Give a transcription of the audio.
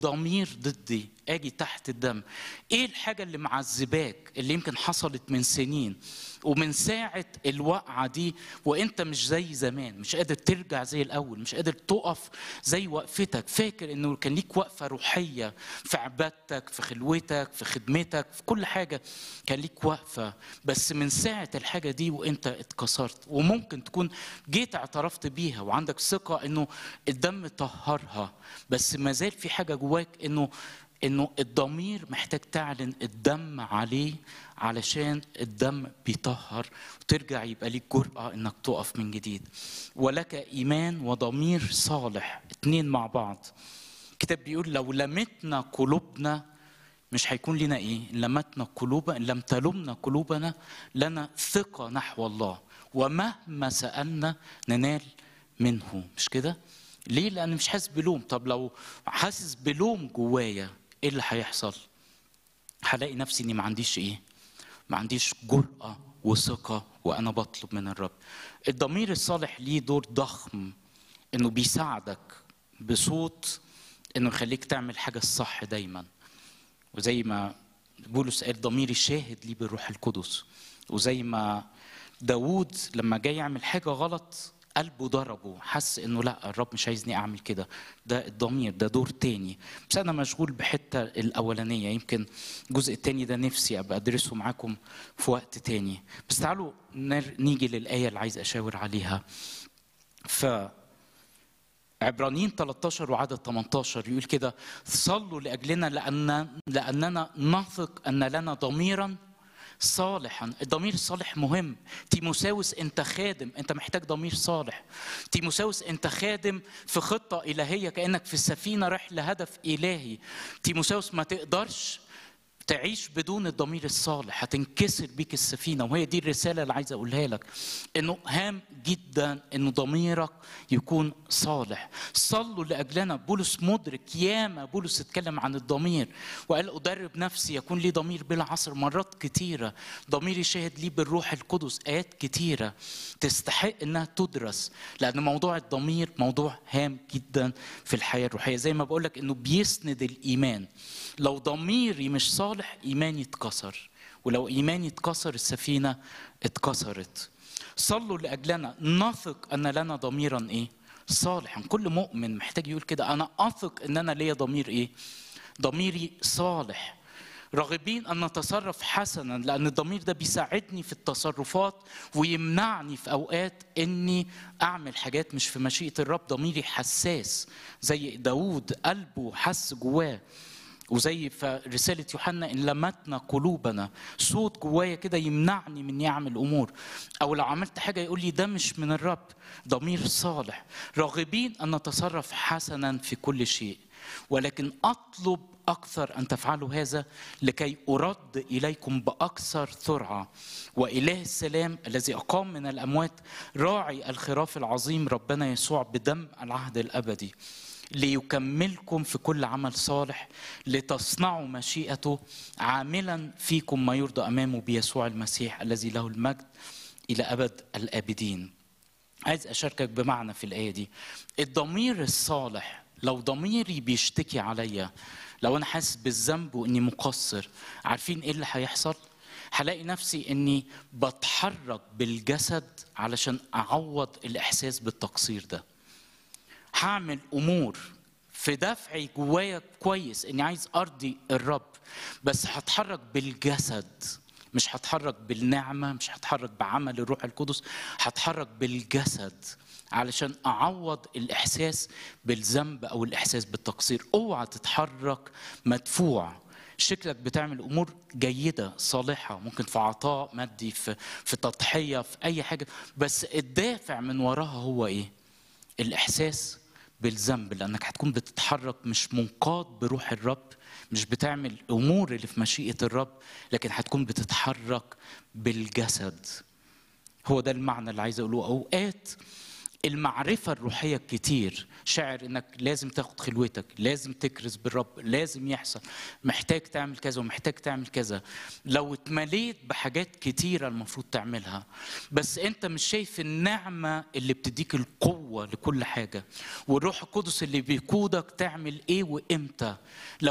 ضمير ضدي اجي تحت الدم ايه الحاجه اللي معذباك اللي يمكن حصلت من سنين ومن ساعه الوقعه دي وانت مش زي زمان مش قادر ترجع زي الاول مش قادر تقف زي وقفتك فاكر انه كان ليك وقفه روحيه في عبادتك في خلوتك في خدمتك في كل حاجه كان ليك وقفه بس من ساعه الحاجه دي وانت اتكسرت وممكن تكون جيت اعترفت بيها وعندك ثقه انه الدم طهرها بس ما زال في حاجه جواك انه انه الضمير محتاج تعلن الدم عليه علشان الدم بيطهر وترجع يبقى ليك جرأة انك تقف من جديد ولك ايمان وضمير صالح اتنين مع بعض الكتاب بيقول لو لمتنا قلوبنا مش هيكون لنا ايه إن لمتنا قلوبنا ان لم تلمنا قلوبنا لنا ثقة نحو الله ومهما سألنا ننال منه مش كده ليه لان مش حاسس بلوم طب لو حاسس بلوم جوايا ايه اللي هيحصل هلاقي نفسي اني ما عنديش ايه ما عنديش جرأة وثقة وأنا بطلب من الرب الضمير الصالح ليه دور ضخم إنه بيساعدك بصوت إنه يخليك تعمل حاجة الصح دايما وزي ما بولس قال ضميري شاهد لي بالروح القدس وزي ما داوود لما جاي يعمل حاجة غلط قلبه ضربه حس انه لا الرب مش عايزني اعمل كده ده الضمير ده دور تاني بس انا مشغول بحته الاولانيه يمكن الجزء التاني ده نفسي ابقى ادرسه معاكم في وقت تاني بس تعالوا نر- نيجي للايه اللي عايز اشاور عليها ف عبرانيين 13 وعدد 18 يقول كده صلوا لاجلنا لان لاننا نثق ان لنا ضميرا صالحا الضمير الصالح مهم تيموساوس انت خادم انت محتاج ضمير صالح تيموساوس انت خادم في خطه الهيه كانك في السفينه رايح لهدف الهي تيموساوس ما تقدرش تعيش بدون الضمير الصالح هتنكسر بيك السفينه وهي دي الرساله اللي عايز اقولها لك انه هام جدا انه ضميرك يكون صالح صلوا لاجلنا بولس مدرك ياما بولس اتكلم عن الضمير وقال ادرب نفسي يكون لي ضمير بلا عصر مرات كتيره ضميري شاهد لي بالروح القدس ايات كتيره تستحق انها تدرس لان موضوع الضمير موضوع هام جدا في الحياه الروحيه زي ما بقول لك انه بيسند الايمان لو ضميري مش صالح ايماني اتكسر ولو ايماني اتكسر السفينه اتكسرت صلوا لاجلنا نثق ان لنا ضميرا ايه صالحا كل مؤمن محتاج يقول كده انا اثق ان انا ليا ضمير ايه ضميري صالح راغبين ان نتصرف حسنا لان الضمير ده بيساعدني في التصرفات ويمنعني في اوقات اني اعمل حاجات مش في مشيئه الرب ضميري حساس زي داوود قلبه حس جواه وزي في رسالة يوحنا إن لمتنا قلوبنا صوت جوايا كده يمنعني من إني أعمل أمور أو لو عملت حاجة يقول لي ده مش من الرب ضمير صالح راغبين أن نتصرف حسنا في كل شيء ولكن أطلب أكثر أن تفعلوا هذا لكي أرد إليكم بأكثر سرعة وإله السلام الذي أقام من الأموات راعي الخراف العظيم ربنا يسوع بدم العهد الأبدي ليكملكم في كل عمل صالح لتصنعوا مشيئته عاملا فيكم ما يرضى امامه بيسوع المسيح الذي له المجد الى ابد الابدين. عايز اشاركك بمعنى في الايه دي. الضمير الصالح لو ضميري بيشتكي عليا لو انا حاسس بالذنب واني مقصر عارفين ايه اللي هيحصل؟ هلاقي نفسي اني بتحرك بالجسد علشان اعوض الاحساس بالتقصير ده. هعمل امور في دفعي جوايا كويس اني عايز ارضي الرب بس هتحرك بالجسد مش هتحرك بالنعمه مش هتحرك بعمل الروح القدس هتحرك بالجسد علشان اعوض الاحساس بالذنب او الاحساس بالتقصير اوعى تتحرك مدفوع شكلك بتعمل امور جيده صالحه ممكن في عطاء مادي في في تضحيه في اي حاجه بس الدافع من وراها هو ايه الاحساس بالذنب لانك هتكون بتتحرك مش منقاد بروح الرب مش بتعمل امور اللي في مشيئه الرب لكن هتكون بتتحرك بالجسد هو ده المعنى اللي عايز اقوله اوقات المعرفة الروحية الكتير شاعر انك لازم تاخد خلوتك لازم تكرز بالرب لازم يحصل محتاج تعمل كذا ومحتاج تعمل كذا لو اتمليت بحاجات كتيرة المفروض تعملها بس انت مش شايف النعمة اللي بتديك القوة لكل حاجة والروح القدس اللي بيقودك تعمل ايه وامتى